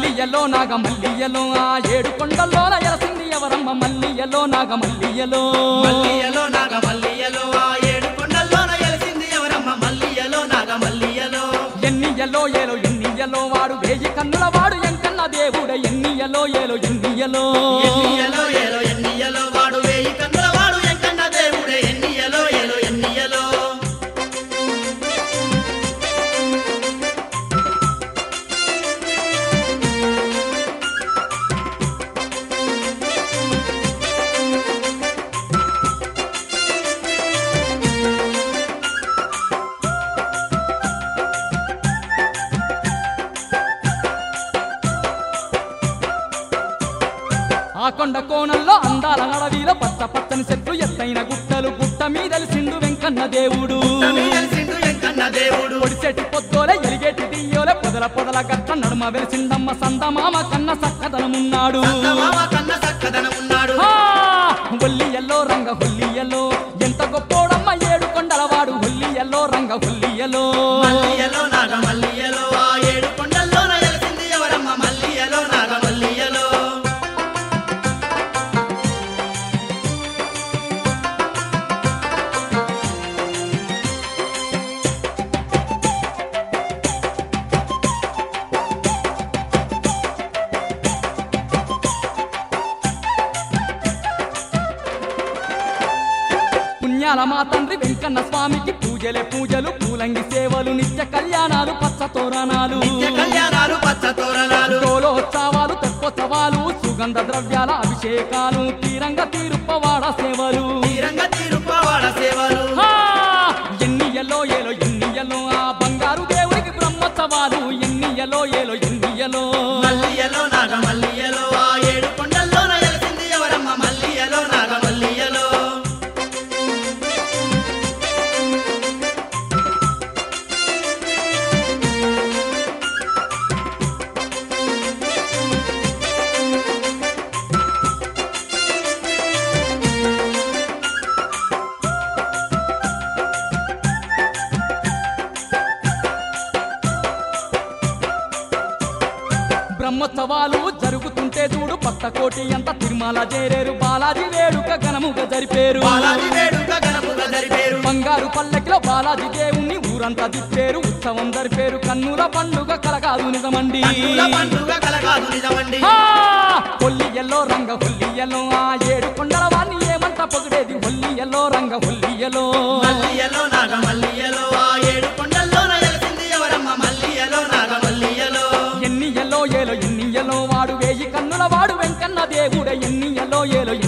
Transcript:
మల్లియలో నాగ మల్లియలో ఆ ఏడు కొండల్లోన ఎలసింది ఎవరమ్మ మల్లియలో నాగ మల్లియలో మల్లియలో నాగ మల్లియలో ఆ ఏడు కొండల్లోన ఎలిసింది ఎవరమ్మ మల్లియలో నాగ మల్లియలో ఎన్నియలో ఏలో ఎన్నియలో వాడు వేయి కన్నుల వాడు ఎంకన్న దేవుడ ఎన్నియలో ఏలో ఎన్నియలో ఎన్నియలో ఏలో ఎన్నియలో వాడు వేయి కన్నుల వాడు ఎంకన్న దేవుడే ఎన్నియలో ఏలో ఎన్నియలో ఆ కొండ కోణంలో అందాల నడవీల పచ్చ పచ్చని చెట్లు ఎత్తైన గుట్టలు గుట్ట మీదలిసిండు వెంకన్న దేవుడు ఎలిసిండు ఎంకన్న దేవుడు పొడిచెట్టి పొద్దోలే ఎలిగేటి దియ్యోలే పొదల పొదల గట్ట నడుమ వెలిసిందమ్మ సందమామ కన్న సక్కదనమున్నాడు చందమామ కన్న చక్కదనం ఉన్నాడు ఆ! హొల్లి ఎల్లో రంగ హొల్లి ఎల్లో ఎంత గొప్పోడమ్మ ఏడు కొండలవాడు హొల్లి ఎల్లో రంగ హొల్లి ఎల్లో మల్లియలో నాగ మల్లియలో ఆ ఏడు కొండల్లోన ఎలిసింది ఎవరమ్మ మల్లియలో నాగ మల్లియలో పుణ్యాల మా తండ్రి వెంకన్న స్వామికి పూజలే పూజలు పూలంగి సేవలు నిత్య కళ్యాణాలు పచ్చ తోరణాలు నిత్య కళ్యాణాలు పచ్చ తోరణాలు డోలోత్సవాలు తెప్పోత్సవాలు సుగంధ ద్రవ్యాల అభిషేకాలు తీరంగ తీరుప్పవాడ సేవలు తీరంగ తీరుపవాడ సేవలు ఆ! ఎన్ని ఎల్లో ఏలో ఎన్ని ఎల్లో ఆ బంగారు దేవుడికి బ్రహ్మోత్సవాలు ఎన్ని ఎల్లో ఏలో ఎన్ని ఎల్లో మల్లియలో నాగ మల్లియలో ఆ ఏడు కొండల్లోన ఎలిసింది ఎవరమ్మ మల్లియలో నాగ మల్లియలో బ్రహ్మోత్సవాలు జరుగుతుంటే చూడు పట్ట కోటి అంత తిరుమల చేరేరు బాలాజీ వేడుక ఘనముగా జరిపేరు బాలాజీ వేడుక గణముగా జరిపేరు బంగారు పల్లెకిలో బాలాజీ దేవుణ్ణి ఊరంతా తిప్పేరు ఉత్సవం జరిపేరు కన్నుల పండుగ కలగాదు నిజమండి కన్నుల పండుగ కలగాదు నిజమండి ఆ! హొల్లి ఎల్లో రంగ హొల్లి ఎల్లో ఆ ఏడు కొండల వాణ్ణి ఏమంట పొగిడేది హొల్లి ఎల్లో రంగ హొల్లి ఎల్లో మల్లియలో నాగ మల్లియలో ఆ ఏడు కొండల్లోన ఎలిసింది ఎవరమ్మ మల్లియలో నాగ మల్లియలో ఎన్ని ఎల్లో ఏలో ఎన్ని ఎల్లో వాడు వేయి కన్నుల వాడు వెంకన్న దేవుడ ఎన్ని ఎల్లో ఏలో